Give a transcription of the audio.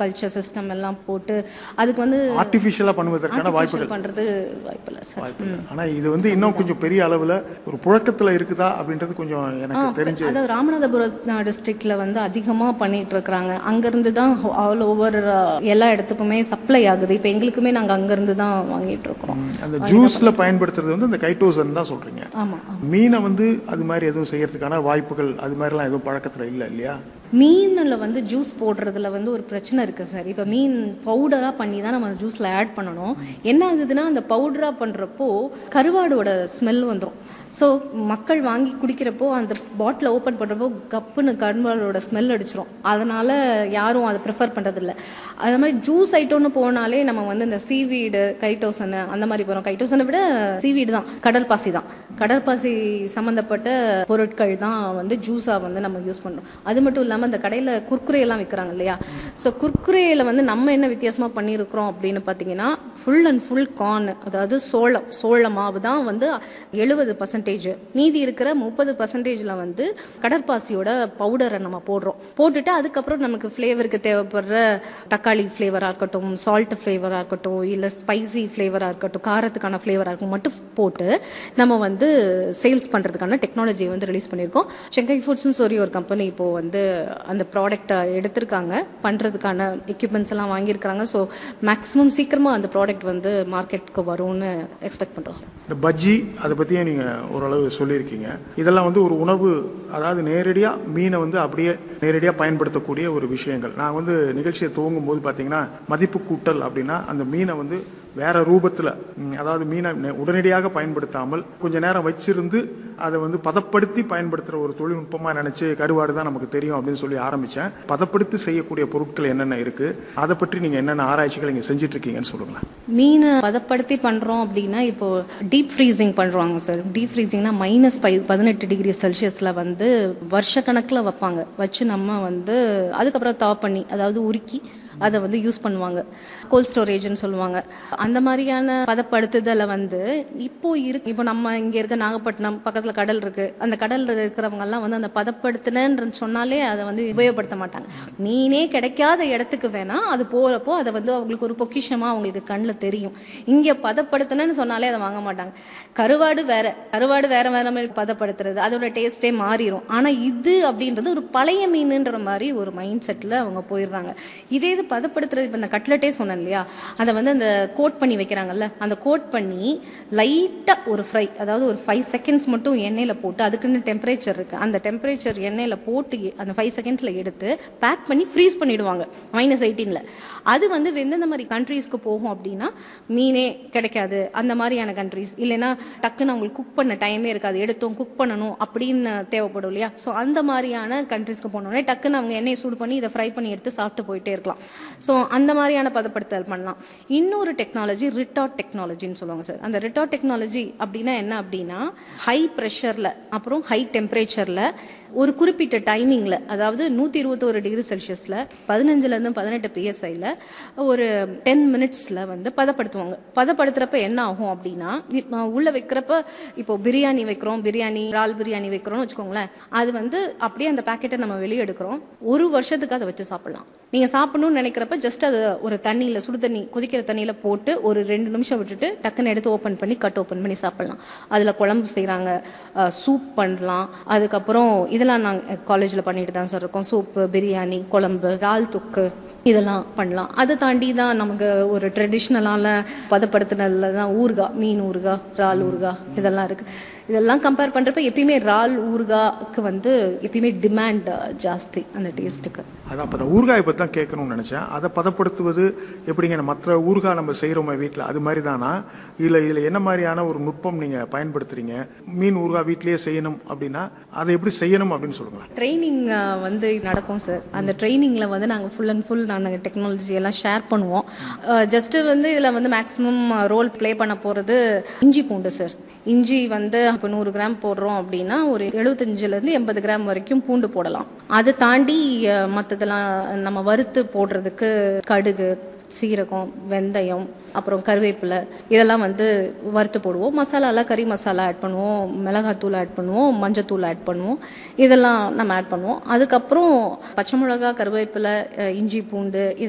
culture system எல்லாம் போட்டு அதுக்கு வந்து ஆர்டிஃபிஷியலாக பண்ணுவதற்கான artificial வாய்ப்புகள் பண்றது வாய்ப்பில்லை சார் வாய்ப்பு இல்லை ஆனால் இது வந்து இன்னும் கொஞ்சம் பெரிய அளவில் ஒரு புழக்கத்தில் இருக்குதா அப்படின்றது கொஞ்சம் எனக்கு தெரிஞ்சு அதாவது ராமநாதபுரம் டிஸ்ட்ரிக்ட்ல வந்து அதிகமா பண்ணிட்டு இருக்கிறாங்க அங்கிருந்து தான் ஆல் ஓவர் எல்லா இடத்துக்குமே சப்ளை ஆகுது இப்போ எங்களுக்குமே நாங்க அங்கிருந்து தான் வாங்கிட்டு இருக்கிறோம் அந்த ஜூஸில் பயன்படுத்துறது வந்து இந்த கைட்டோசன் தான் சொல்கிறீங்க ஆமா மீனை வந்து அது மாதிரி எதுவும் செய்யறதுக்கான வாய்ப்புகள் அது மாதிரிலாம் எதுவும் பழக்கத்தில் இல்லை இல்லையா மீனில் வந்து ஜூஸ் போடுறதுல வந்து ஒரு பிரச்சனை இருக்குது சார் இப்போ மீன் பவுடராக பண்ணி தான் நம்ம ஜூஸில் ஆட் பண்ணணும் என்ன ஆகுதுன்னா அந்த பவுடராக பண்ணுறப்போ கருவாடோட ஸ்மெல் வந்துடும் ஸோ மக்கள் வாங்கி குடிக்கிறப்போ அந்த பாட்டிலை ஓப்பன் பண்ணுறப்போ கப்புன்னு கருவாடோட ஸ்மெல் அடிச்சிரும் அதனால் யாரும் அதை ப்ரிஃபர் பண்ணுறதில்ல அது மாதிரி ஜூஸ் ஐட்டம்னு போனாலே நம்ம வந்து இந்த சீவீடு கைட்டோசனை அந்த மாதிரி போகிறோம் கைட்டோசனை விட சீவீடு தான் கடல் பாசி தான் கடற்பாசி சம்மந்தப்பட்ட பொருட்கள் தான் வந்து ஜூஸாக வந்து நம்ம யூஸ் பண்ணுறோம் அது மட்டும் இல்லாமல் இந்த கடையில் குர்குரே எல்லாம் விற்கிறாங்க இல்லையா ஸோ குர்குரேயில் வந்து நம்ம என்ன வித்தியாசமாக பண்ணியிருக்கிறோம் அப்படின்னு பார்த்தீங்கன்னா ஃபுல் அண்ட் ஃபுல் கார்ன் அதாவது சோளம் சோள மாவு தான் வந்து எழுபது பர்சன்டேஜ் மீதி இருக்கிற முப்பது பர்சன்டேஜில் வந்து கடற்பாசியோட பவுடரை நம்ம போடுறோம் போட்டுட்டு அதுக்கப்புறம் நமக்கு ஃப்ளேவருக்கு தேவைப்படுற தக்காளி ஃப்ளேவராக இருக்கட்டும் சால்ட் ஃப்ளேவராக இருக்கட்டும் இல்லை ஸ்பைசி ஃப்ளேவராக இருக்கட்டும் காரத்துக்கான ஃப்ளேவராக இருக்கும் மட்டும் போட்டு நம்ம வந்து சேல்ஸ் பண்ணுறதுக்கான டெக்னாலஜியை வந்து ரிலீஸ் பண்ணியிருக்கோம் செங்கை ஃபுட்ஸ்னு சொல்லி ஒரு கம்பெனி இப்போது வந்து அந்த ப்ராடக்ட்டை எடுத்திருக்காங்க பண்ணுறதுக்கான எக்யூப்மெண்ட்ஸ் எல்லாம் வாங்கியிருக்காங்க ஸோ மேக்ஸிமம் சீக்கிரமாக அந்த ப்ராடக்ட் வந்து மார்க்கெட்டுக்கு வரும்னு எக்ஸ்பெக்ட் பண்ணுறோம் சார் இந்த பஜ்ஜி அதை பற்றியும் நீங்கள் ஓரளவு சொல்லியிருக்கீங்க இதெல்லாம் வந்து ஒரு உணவு அதாவது நேரடியாக மீனை வந்து அப்படியே நேரடியாக பயன்படுத்தக்கூடிய ஒரு விஷயங்கள் நான் வந்து நிகழ்ச்சியை துவங்கும் போது பார்த்தீங்கன்னா மதிப்பு கூட்டல் அப்படின்னா அந்த மீனை வந்து வேற ரூபத்தில் அதாவது மீனை நெ- உடனடியாக பயன்படுத்தாமல் கொஞ்ச நேரம் வச்சிருந்து அதை வந்து பதப்படுத்தி பயன்படுத்துகிற ஒரு தொழில்நுட்பமாக நினச்சி கருவாடு தான் நமக்கு தெரியும் அப்படின்னு சொல்லி ஆரம்பித்தேன் பதப்படுத்தி செய்யக்கூடிய பொருட்கள் என்னென்ன இருக்குது அதை பற்றி நீங்கள் என்னென்ன ஆராய்ச்சிகள் இங்கே செஞ்சுட்டு இருக்கீங்கன்னு சொல்லுங்களேன் மீனை பதப்படுத்தி பண்றோம் அப்படின்னா இப்போ டீப் ஃப்ரீசிங் பண்றாங்க சார் டீப் ஃப்ரீசிங்னா மைனஸ் பை பதினெட்டு டிகிரி செல்சியஸ்ல வந்து வருஷ கணக்குல வைப்பாங்க வச்சு நம்ம வந்து அதுக்கப்புறம் தா பண்ணி அதாவது உருக்கி அதை வந்து யூஸ் பண்ணுவாங்க கோல்ட் ஸ்டோரேஜ்னு சொல்லுவாங்க அந்த மாதிரியான பதப்படுத்துதலை வந்து இப்போ இருக்கு இப்போ நம்ம இங்க இருக்க நாகப்பட்டினம் பக்கத்துல கடல் இருக்கு அந்த கடல்ல இருக்கிறவங்க எல்லாம் வந்து அந்த பதப்படுத்தினு சொன்னாலே அதை வந்து உபயோகப்படுத்த மாட்டாங்க மீனே கிடைக்காத இடத்துக்கு வேணா அது போறப்போ அதை வந்து அவங்களுக்கு ஒரு பொக்கிஷமா அவங்களுக்கு கண்ணில் தெரியும் இங்க பதப்படுத்தினு சொன்னாலே அதை வாங்க மாட்டாங்க கருவாடு வேற கருவாடு வேற வேற மாதிரி பதப்படுத்துறது அதோட டேஸ்டே மாறிடும் ஆனா இது அப்படின்றது ஒரு பழைய மீனுன்ற மாதிரி ஒரு மைண்ட் செட்ல அவங்க போயிடுறாங்க இதே இது பதப்படுத்துறது இப்போ இந்த கட்லெட்டே சொன்னேன் இல்லையா அதை வந்து அந்த கோட் பண்ணி வைக்கிறாங்கல்ல அந்த கோட் பண்ணி லைட்டா ஒரு ஃப்ரை அதாவது ஒரு ஃபைவ் செகண்ட்ஸ் மட்டும் எண்ணெயில போட்டு அதுக்குன்னு டெம்பரேச்சர் இருக்கு அந்த டெம்பரேச்சர் எண்ணெயில போட்டு எ- அந்த ஃபைவ் செகண்ட்ஸ்ல எடுத்து பேக் பண்ணி ஃப்ரீஸ் பண்ணிடுவாங்க மைனஸ் எயிட்டீன்ல அது வந்து எந்தெந்த மாதிரி கண்ட்ரீஸ்க்கு போகும் அப்படின்னா மீனே கிடைக்காது அந்த மாதிரியான கண்ட்ரீஸ் இல்லைன்னா டக்குன்னு அவங்களுக்கு குக் பண்ண டைமே இருக்காது எடுத்தோம் குக் பண்ணணும் அப்படின்னு தேவைப்படும் இல்லையா ஸோ அந்த மாதிரியான கண்ட்ரீஸ்க்கு போனோடனே டக்குன்னு அவங்க எண்ணெயை சூடு பண்ணி இதை ஃப்ரை பண்ணி எடுத்து சாப்பிட்டு போயிட்டே இருக்கலாம் ஸோ அந்த மாதிரியான பதப்படுத்தல் பண்ணலாம் இன்னொரு டெக்னாலஜி ரிட்டார்ட் டெக்னாலஜின்னு சொல்லுவாங்க சார் அந்த ரிட்டார்ட் டெக்னாலஜி அப்படின்னா என்ன அப்படின்னா ஹை ப்ரெஷரில் அப்புறம் ஹை டெம்பரேச்சரில் ஒரு குறிப்பிட்ட டைமிங்கில் அதாவது நூற்றி இருபத்தோரு டிகிரி செல்சியஸில் பதினஞ்சுலேருந்து பதினெட்டு பிஎஸ்ஐயில் ஒரு டென் மினிட்ஸில் வந்து பதப்படுத்துவாங்க பதப்படுத்துகிறப்ப என்ன ஆகும் அப்படின்னா இப்ப உள்ள வைக்கிறப்ப இப்போ பிரியாணி வைக்கிறோம் பிரியாணி இறால் பிரியாணி வைக்கிறோம்னு வச்சுக்கோங்களேன் அது வந்து அப்படியே அந்த பாக்கெட்டை நம்ம வெளியே எடுக்கிறோம் ஒரு வருஷத்துக்கு அதை வச்சு சாப்பிடலாம் நீங்கள் சாப்பிடணும்னு நினைக்கிறப்ப ஜஸ்ட் அது ஒரு தண்ணியில் சுடு தண்ணி கொதிக்கிற தண்ணியில் போட்டு ஒரு ரெண்டு நிமிஷம் விட்டுட்டு டக்குன்னு எடுத்து ஓப்பன் பண்ணி கட் ஓப்பன் பண்ணி சாப்பிடலாம் அதில் குழம்பு செய்கிறாங்க சூப் பண்ணலாம் அதுக்கப்புறம் இதெல்லாம் நாங்கள் காலேஜில் பண்ணிட்டு தான் சார் இருக்கோம் சூப்பு பிரியாணி குழம்பு இறால் தொக்கு இதெல்லாம் பண்ணலாம் அதை தாண்டி தான் நமக்கு ஒரு ட்ரெடிஷ்னலான பதப்படுத்தினதுல தான் ஊறுகாய் மீன் ஊறுகாய் இறால் ஊறுகாய் இதெல்லாம் இருக்குது இதெல்லாம் கம்பேர் பண்ணுறப்ப எப்பயுமே இறால் ஊறுகாய்க்கு வந்து எப்பயுமே டிமாண்ட் ஜாஸ்தி அந்த டேஸ்ட்டுக்கு அதான் அப்போ நான் ஊறுகாயை பற்றி தான் கேட்கணும்னு நினச்சேன் அதை பதப்படுத்துவது எப்படிங்க மற்ற ஊறுகாய் நம்ம செய்கிறோமே வீட்டில் அது மாதிரி தானா இல்லை இதில் என்ன மாதிரியான ஒரு நுட்பம் நீங்கள் பயன்படுத்துறீங்க மீன் ஊறுகாய் வீட்டிலேயே செய்யணும் அப்படின்னா அதை எப்படி செய்யணும் அப்படின்னு சொல்லுங்களேன் ட்ரைனிங் வந்து நடக்கும் சார் அந்த ட்ரைனிங்கில் வந்து நாங்கள் ஃபுல் அண்ட் ஃபுல் நாங்கள் டெக்னாலஜி எல்லாம் ஷேர் பண்ணுவோம் ஜஸ்ட்டு வந்து இதில் வந்து மேக்ஸிமம் ரோல் ப்ளே பண்ண போகிறது இஞ்சி பூண்டு சார் இஞ்சி வந்து இப்போ நூறு கிராம் போடுறோம் அப்படின்னா ஒரு எழுபத்தஞ்சிலேருந்து எண்பது கிராம் வரைக்கும் பூண்டு போடலாம் அதை தாண்டி மற்றதெல்லாம் நம்ம வறுத்து போடுறதுக்கு கடுகு சீரகம் வெந்தயம் அப்புறம் கருவேப்பிலை இதெல்லாம் வந்து வறுத்து போடுவோம் மசாலாலாம் கறி மசாலா ஆட் பண்ணுவோம் மிளகாத்தூள் ஆட் பண்ணுவோம் மஞ்சத்தூள் ஆட் பண்ணுவோம் இதெல்லாம் நம்ம ஆட் பண்ணுவோம் அதுக்கப்புறம் பச்சை மிளகா கருவேப்பிலை அஹ் இஞ்சி பூண்டு